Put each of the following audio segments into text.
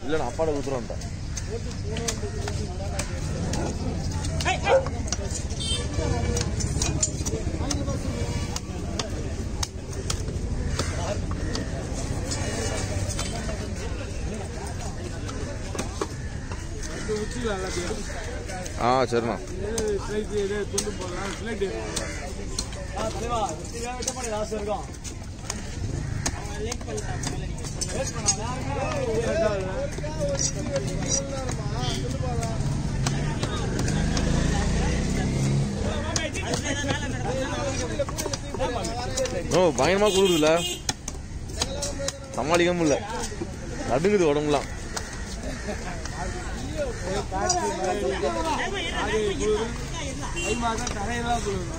இல்லை நான் அப்பாட ஊத்துறேன்ட்டேன் இது வச்சுக்கலாம் எல்லாத்தையும் ஆ சரிண்ணா எது ஃப்ளைட் எது கொண்டு போகலாம் ஃப்ளைட் ஓ பயங்கரமாக குளிருதுல சமாளிக்க முடியல நடுங்குது உடம்புலாம் அது குளிர் ஐ மாதம் தரையெல்லாம் குளிரும்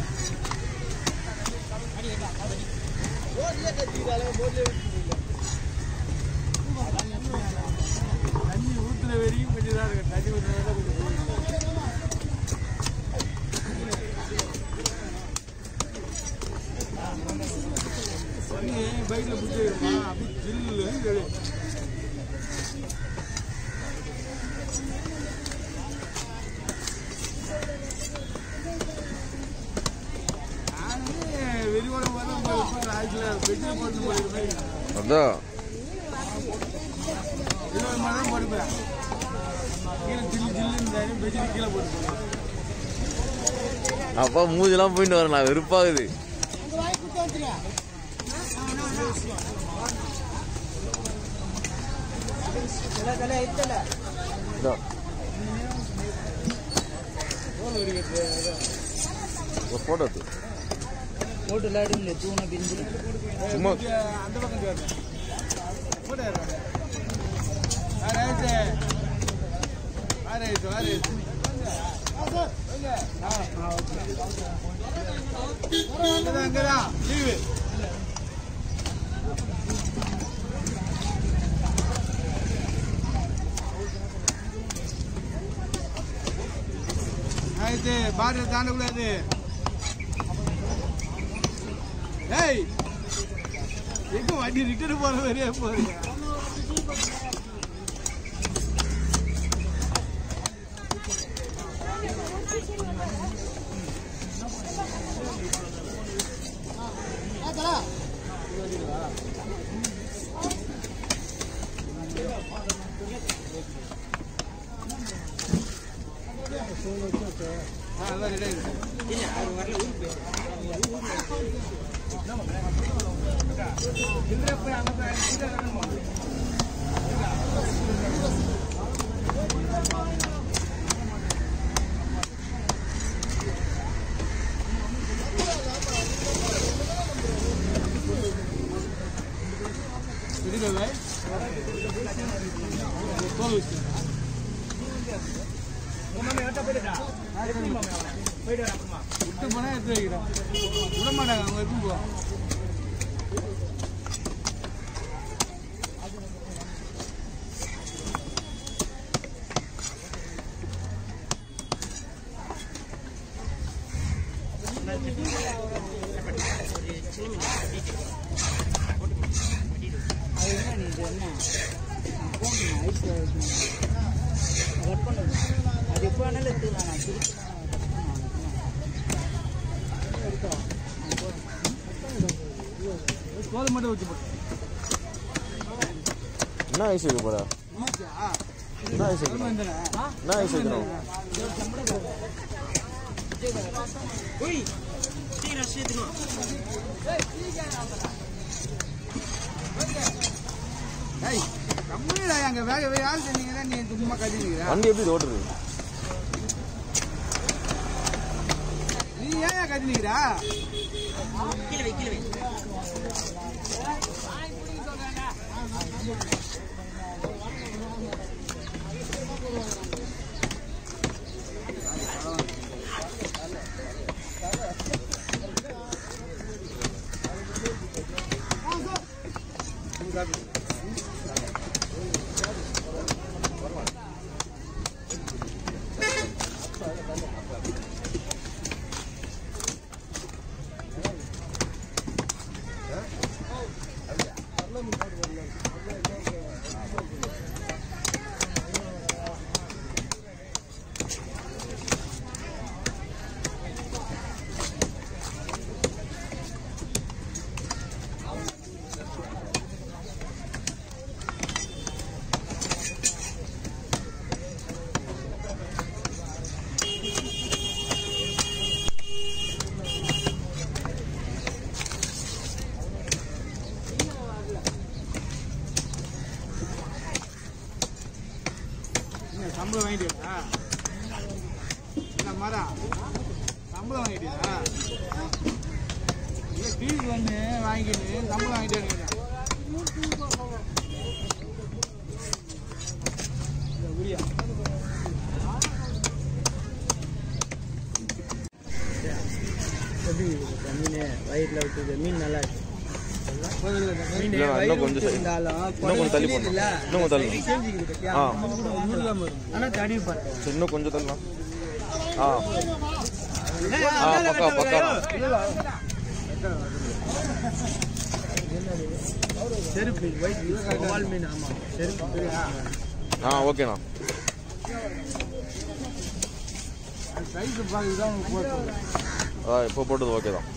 தண்ணி ஊற்றுற வரைக்கும் கொஞ்சம் தான் இருக்கு தண்ணி ஊற்றுற வரைக்கும் கொஞ்சம் குளிரும். தண்ணி பைக்கில் பிடிச்சி அப்படி ஜில்லு கிடையாது நானே வெளியூரம் வர ஆயிரத்தில் பெட்ரோல் போட்டு போயிருப்பேன் அதான் இருபது மணி நேரம் போட்டுப்பேன் கீழே ஜில்லு ஜில்லுன்னு பெட்ரோல் கீழே போட்டு அப்பா மூஞ்செல்லாம் போயிட்டு வரேன் நான் வெறுப்பாகுது இதோ. ஒரு போட்டோ எடுத்து போட்டுல எடுங்க தூண பிரிஞ்சு சும்மா அந்த பக்கம் கேட்டு போட்டு ஆராய்ச்சி ஆராய்ச்சி ஆராய்ச்சி அங்கதான் லீவு ஆயிடுச்சு பார்டர் தாண்டக்கூடாது ஏய் எங்க வண்டி ரிட்டர்ன் போற மாதிரியே போறீங்க ஆ, எல்லாம் ready ஆயிடுச்சு. Ready, bye? தோல் வச்சு. விட்டு போனா எடுத்து வைக்கிறோம் விட மாட்டாங்க அவங்க எடுத்து போ அது என்ன நீ இது என்ன போகணும் ஐஸில் கட் பண்ணணும் அது எப்போ வேணாலும் எடுத்துக்கலாம் நான் திருப்பி தோல் மட்டும் வச்சு போட்டு என்ன ஐஸ் வைக்க போற ஈஸியா என்ன ஐஸ் வைக்கணும் வந்தன என்ன ஐஸ் வைக்கணும் ஏய் கம்முடா அங்க வேக வேக ஆள் சொன்னீங்கன்னா நீ சும்மா கட்டிக்கிறா வண்டி எப்படி ஓட்டுறது நீ ஏன் கட்டிக்கிறா சம்பளம் வாங்கிட்டியா என்ன மாறா சம்பளம் வாங்கிட்டியா இல்லை டிவிக்கு வந்து வாங்கிட்டு சம்பளம் வாங்கிட்டே உரியா எப்படி இருக்கு மீன் வயிறில் விட்டுது மீன் நல்லா இருக்கு மீன் இல்ல, வயிறு இன்னும் கொஞ்சம் விட்டு தள்ளி- இருந்தாலும் இன்னும் கொஞ்சம் தள்ளி போடணும். இல்ல இன்னும் கொஞ்சம் தள்ளி. செஞ்சுக்குது பத்தியா ஆ ஆனா தடிவு பார்த்தேன் சரி, இன்னும் கொஞ்சம் தள்ளலாம் ஆ ஆ பக்கா பக்கா செருப்பு வயிற்று வால் மீன் ஆமா செருப்பு ஆ ஓகேண்ணா சைஸ் பார்த்து தான் உங்களுக்கு போட்டு ஆ இப்போ போட்டது ஓகே தான்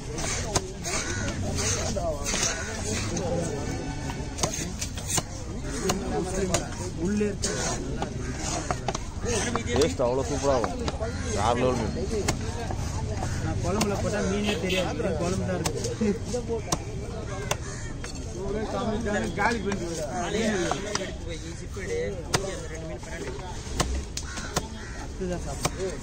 உள்ளே டேஸ்ட் அவ்வளோ சூப்பராக இருக்கும் யார் லெவல் மீன் நான் குழம்புல போட்டா மீனே தெரியாது வெறும் குழம்பு தான் இருக்கு ஒரே காமெடி காலி பண்ணிட்டு அதுதான் சாப்பிடும்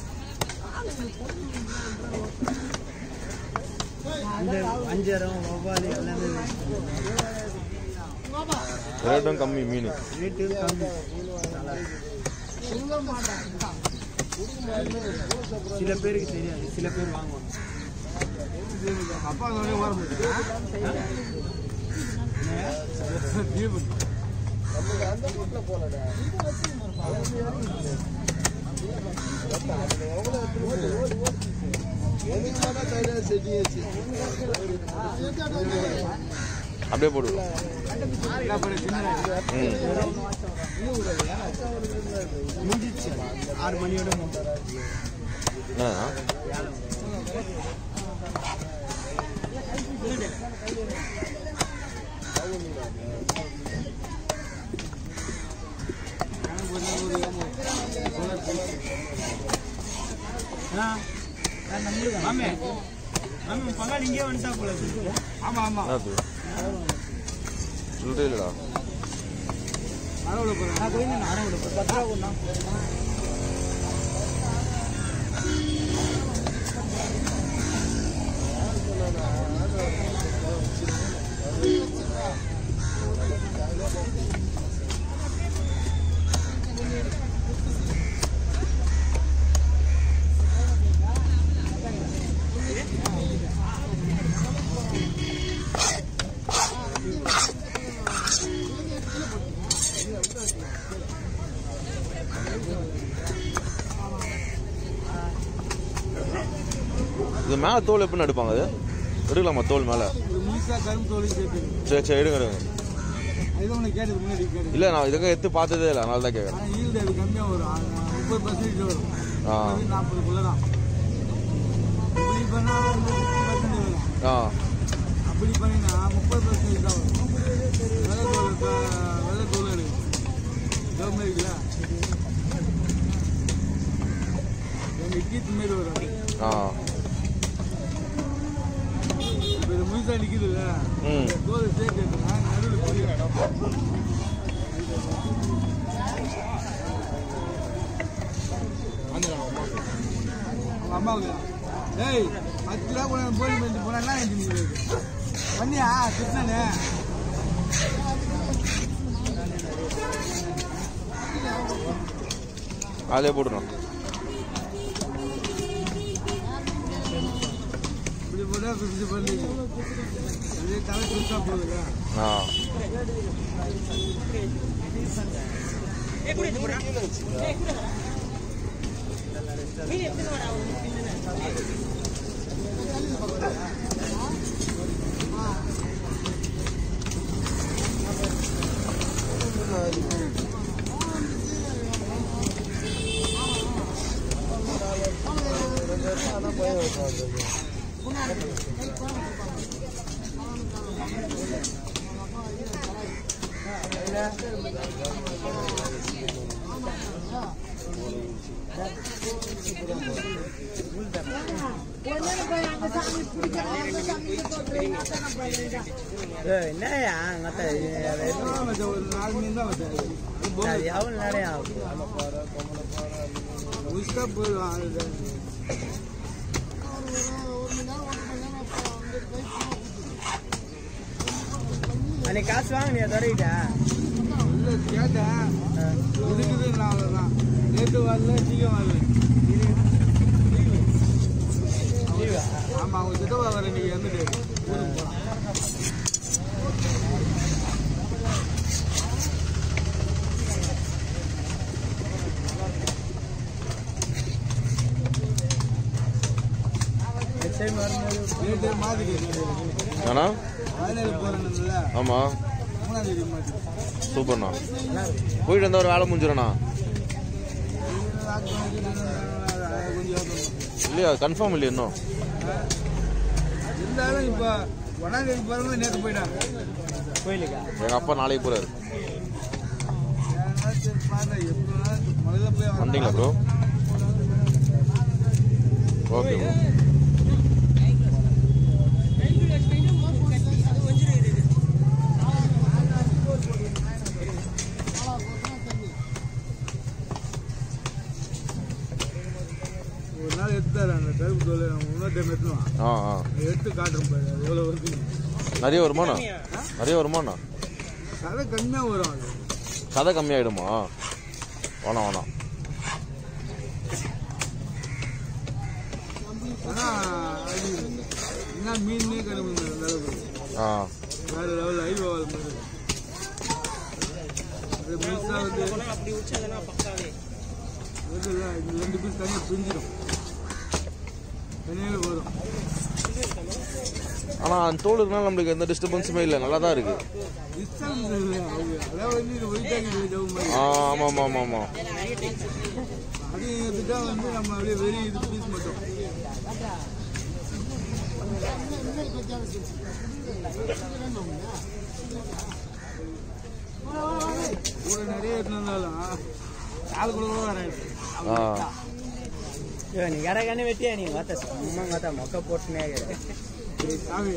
இந்த வஞ்சரம் வவ்வால் எல்லாமே ரேட்டும் கம்மி மீன் ரேட்டு கம்மி நல்லா இருக்கு. சில பேருக்கு தெரியாது சில பேர் வாங்குவாங்க அப்பா வந்து ஓர அப்படியே போடுவோம் ம் முடிஞ்சிச்சு ஆறு மணியோட ஆ மாமே மாமே பங்காளி இங்கே வந்துட்டா போல இருக்கு. ஆமா ஆமா என்னது சொல்லிட்டே இல்லைடா அறவுல போறேன் நான் போய் நான் அரை விட பத்து ரூபா கொண்டா இது மேலே தோல் எப்படின்னு எடுப்பாங்க அது எடுக்கலாமா தோல் மேலே ஒரு முழுசா கரும்பு தோலி சேர்த்து சரி சரி எடுங்க எடுங்க இது உனக்கு கேட்டது முன்னாடி கேட்டு இல்லை நான் இதுக்கு எடுத்து பார்த்ததே இல்லை அதனால தான் கேட்குறேன் ஆனால் ஈல்டு அது கம்மியாக வரும் ஆ, முப்பது பர்சன்டேஜ் வரும் ஆ நாற்பதுக்குள்ள தான் இப்படி பண்ணால் வந்து ஃபிஃப்டி பர்சன்டேஜ் வரும் ஆ அப்படி பண்ணினா முப்பது பர்சன்டேஜ் தான் வரும் வெள்ளை தோல் இப்போ வெள்ளை தோல் எடுக்கும் கவர்மெண்ட் இருக்குல்ல எங்கள் கீத்து மாரி வரும் அது. ஆ இப்போ இது முழுசாக நிற்கிதுல்ல ம் தோல் சேர்த்து எடுத்துனா நடுவில் புரியும் அவங்க அம்மாவுக்கு ஏய் பத்து ரூபா கூட போலி பண்ணி போனா என்ன நினைச்சு பண்ணியா கிருஷ்ணனு அதிலே போட்டுருணும் இப்படி போட்டா ஃபிஃப்டி பண்ணி அதே தலை சுத்தா போகுதுல்ல ஆ என்னையா மத்த ஒரு நாலு மீன் தான் வச்சேன் அது எவ்வளோ நேரம் ஆகும் முழுசா போயிடுவான் அது அன்னைக்கு காசு வாங்கினியா தொடங்கிட்டா இல்லை கேட்டேன் இருக்குது நான் அவ்வளோதான் நேற்று வரல சீக்கிரம் வரல ஆமாம் அவங்க சித்தப்பா வர இன்னைக்கு வந்துட்டு ஊருக்கு போகிறான் நெக்ஸ்ட் டைம் வரும்போது நேற்று மாற்றிட்டு அண்ணா பதினேழு போகிறேன்ல ஆமாம் மூணாம் தேதி மாற்றி சூப்பர்ண்ணா போயிட்டு வந்தா ஒரு வேலை முடிஞ்சிடண்ணா கொஞ்சம் இல்லையா கன்ஃபார்ம் இல்லையா இன்னும் இருந்தாலும் இப்போ ஒன்றாம் தேதி போகிறவங்க நேற்று போயிட்டாங்க கோயிலுக்கா எங்கள் அப்பா நாளைக்கு போகிறாரு ஏன்னா சரி பாருங்க எப்படி வேணாலும் முதல்ல போய் வரலாம். வந்தீங்களா ப்ரோ ஓகே ப்ரோ ஒரு நாள் எடுத்து தரேன் அந்த கருப்பு தோல் நம்ம இன்னொரு டைம் எடுத்துவான் ஆ ஆ எடுத்து காட்டுறேன் பாரு அது எவ்வளோ வருது நிறைய வருமாண்ணா நிறைய வருமாண்ணா கதை கம்மியாக வரும் அது கதை கம்மியாயிடுமா வேணாம் வேணாம் ஆனால் அது என்ன மீனே கிடக்கு அந்த அளவுக்கு ஆ வேறு லெவல் ஐவாவல் மாதிரி அது முழுசாக வந்து வருதுல்ல, இந்த ரெண்டு பீஸ் தனியாக பிரிஞ்சிடும் தனியாக வரும் ஆனால் அந்த தோல் இருக்கனால நம்மளுக்கு எந்த டிஸ்டர்பன்ஸுமே இல்லை நல்லா தான் இருக்குது டிஸ்டன்ஸ் இல்லை அவங்க அதாவது வந்து இது ஒயிட்டாக்கி ஜவு மாதிரி ஆ ஆமாம் ஆமாம் ஆமாம் அது எடுத்துட்டா வந்து நம்ம அப்படியே வெறி இது பீஸ் மட்டும் கூட நிறைய இருந்தாலும் ஆள் கூட கூட வராது ஆ ஐயோ நீ கரகன்னு வெட்டியா நீ மாத்த சும்மா மாத்தா மொக்க போட்டுனே சாமி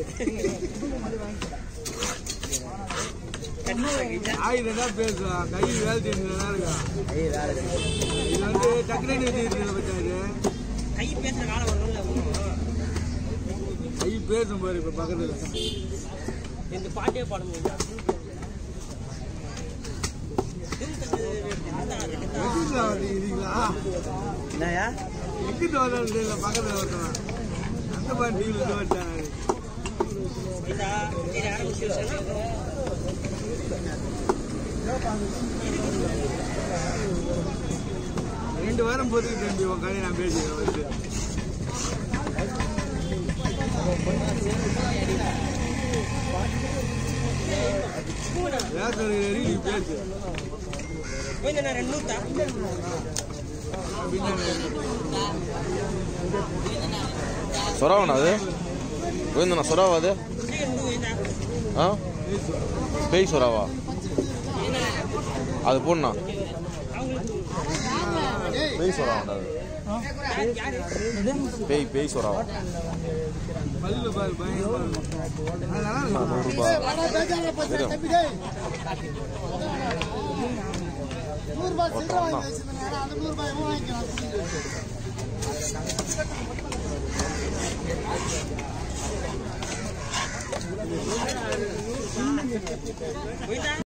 ஆயுதம் தான் பேசுவான் கை வேலை செஞ்சுதான் இருக்கா ஐயோ வேலை இது வந்து டக்குனு வச்சுருக்கல பச்சாரு கை பேசுற வேலை வரும்ல கை பேசும் பாரு இப்ப பக்கத்துல இந்த பாட்டே பாட முடியும் எங்கிட்டு வரீங்களா என்னயா எங்கிட்டு வர்றது தெரியல பக்கத்துல ஒருத்தவன் அந்த மாதிரி டீல் வந்து வச்சாங்க ரெண்டு வாரம் போதுக்கு தம்பி உன் கதையை நான் பேசுகிறேன் வந்து பேசுறது நீ பேசு சொராவண்ணா அது கோவிந்தண்ணா சொராவா அது ஆ பேய் சொராவா அது போடணா பேய் சொராவண்ணா அது பேய் பேய் சொராவா பல்லுல பாரு பயங்கரமா இருக்கும். அது நல்லா இருக்கும். நூறுரூபா தெரியும் ஒருத்தவண்ணா